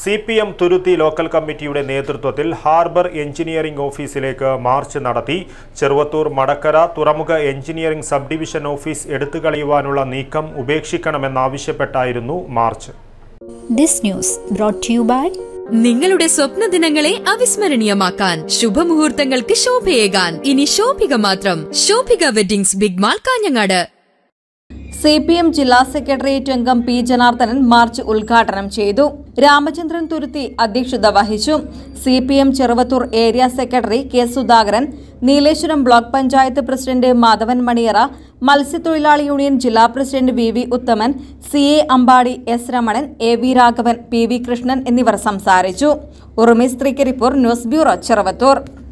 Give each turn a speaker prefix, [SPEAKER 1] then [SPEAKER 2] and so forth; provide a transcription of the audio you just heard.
[SPEAKER 1] C P M Thuruthi local കമ്മിറ്റിയുടെ നേതൃത്വത്തിൽ harbour engineering ഓഫീസിലേക്ക് മാർച്ച് നടത്തി ചെറുവത്തൂർ മടക്കര തുറമുഖ എഞ്ചിനീയറിംഗ് സബ് ഡിവിഷൻ ഓഫീസ് എടുത്തുകളയുവാനുള്ള നീക്കം ഉപേക്ഷിക്കണമെന്നാവശ്യപ്പെട്ടായിരുന്നു march
[SPEAKER 2] This news brought to you by
[SPEAKER 3] നിങ്ങളുടെ സ്വപ്ന ദിനങ്ങളെ അവിസ്മരണീയമാക്കാൻ ശുഭമുഹൂർത്തങ്ങൾക്ക് ശോഭയേകാൻ ഇനി ശോഭിക മാത്രം Shobhika weddings big mall Kanhangad
[SPEAKER 4] C P M ജില്ലാ സെക്രട്ടേറിയറ്റ് അംഗം പി ജനാർദ്ദനൻ മാർച്ച് ഉദ്ഘാടനം ചെയ്തു രാമചന്ദ്രൻ തുരുത്തി അധ്യക്ഷത വഹിച്ചു C P M Cheruvathur area secretary K Sudhakaran Nileshwaram block panchayat president Madhavan Maniyara മത്സ്യത്തൊഴിലാളി യൂണിയൻ ജില്ലാ president V V Uthaman C A Ambadi S Ramanan A V Raghavan P V Krishnan എന്നിവർ സംസാരിച്ചു ഉറുമി സ്ത്രീക്ക് റിപ്പോർട്ട് ന്യൂസ് ബ്യൂറോ ചെറുവത്തൂർ